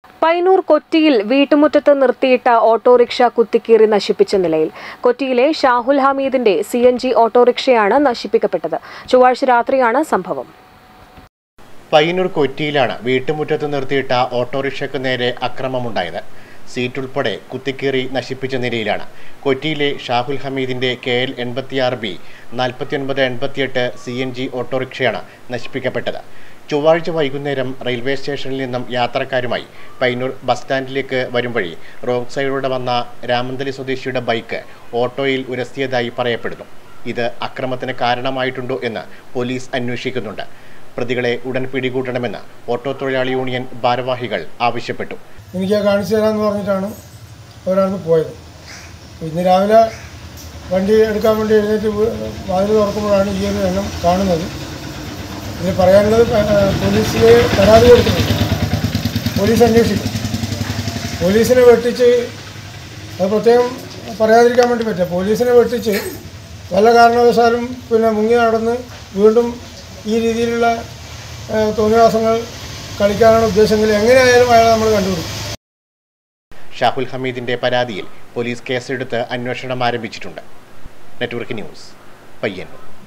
പൈനൂർ കൊറ്റിയിൽ വീട്ടുമുറ്റത്ത് നിർത്തിയിട്ട ഓട്ടോറിക്ഷ കുത്തിക്കീറി നശിപ്പിച്ച നിലയിൽ കൊറ്റിയിലെ ഷാഹുൽ ഹമീദിന്റെ സി എൻ ജി ഓട്ടോറിക്ഷയാണ് നശിപ്പിക്കപ്പെട്ടത് ചൊവ്വാഴ്ച രാത്രിയാണ് സംഭവം പയ്യന്നൂർ കൊറ്റിയിലാണ് വീട്ടുമുറ്റത്ത് നിർത്തിയിട്ട ഓട്ടോറിക്ഷയ്ക്ക് നേരെ അക്രമമുണ്ടായത് സീറ്റ് ഉൾപ്പെടെ കുത്തിക്കീറി നശിപ്പിച്ച നിലയിലാണ് കൊറ്റിയിലെ ഷാഹുൽ ഹമീദിന്റെ കെ എൽ എൺപത്തിയാറ് ബി നാൽപ്പത്തിയൊൻപത് എൺപത്തിയെട്ട് സി എൻ ജി ഓട്ടോറിക്ഷയാണ് നശിപ്പിക്കപ്പെട്ടത് ചൊവ്വാഴ്ച വൈകുന്നേരം റെയിൽവേ സ്റ്റേഷനിൽ നിന്നും യാത്രക്കാരുമായി പയ്യന്നൂർ ബസ് സ്റ്റാൻഡിലേക്ക് വരും വഴി റോഡ് സൈഡിലൂടെ വന്ന രാമന്തലി സ്വദേശിയുടെ ബൈക്ക് ഓട്ടോയിൽ ഉരസിയതായി പറയപ്പെടുന്നു ഇത് അക്രമത്തിന് കാരണമായിട്ടുണ്ടോ എന്ന് പോലീസ് അന്വേഷിക്കുന്നുണ്ട് പ്രതികളെ ഉടൻ പിടികൂടണമെന്ന് ഓട്ടോ തൊഴിലാളി യൂണിയൻ ഭാരവാഹികൾ ആവശ്യപ്പെട്ടു എനിക്ക് ആ കാണിച്ചു തരാമെന്ന് പറഞ്ഞിട്ടാണ് അവരവിടുന്ന് പോയത് ഇന്ന് രാവിലെ വണ്ടി എടുക്കാൻ വേണ്ടി എഴുന്നേറ്റ് വീ- വാതിൽ തുറക്കുമ്പോഴാണ് ഈ ഒരു എണ്ണം കാണുന്നത് ഇതിൽ പറയാനുള്ളത് പ- ആ, പോലീസിൽ പരാതി കൊടുക്കുന്നുണ്ട് പോലീസ് അന്വേഷിക്കും പോലീസിനെ വെട്ടിച്ച് അത് പ്രത്യേകം പറയാതിരിക്കാൻ വേണ്ടി പറ്റില്ല പോലീസിനെ വെട്ടിച്ച് വല്ല കാരണവശാലും പിന്നെ മുങ്ങി നടന്ന് വീണ്ടും ഈ രീതിയിലുള്ള ആ, തോന്നിവാസങ്ങൾ കളിക്കാനാണ് ഉദ്ദേശമെങ്കിൽ എങ്ങനെയായാലും അയാളെ നമ്മൾ കണ്ടുപിടിക്കും ഷാഹുൽ ഹമീദിന്റെ പരാതിയിൽ പോലീസ് കേസെടുത്ത് അന്വേഷണം ആരംഭിച്ചിട്ടുണ്ട് നെറ്റ്വർക്ക് ന്യൂസ് പയ്യന്നൂർ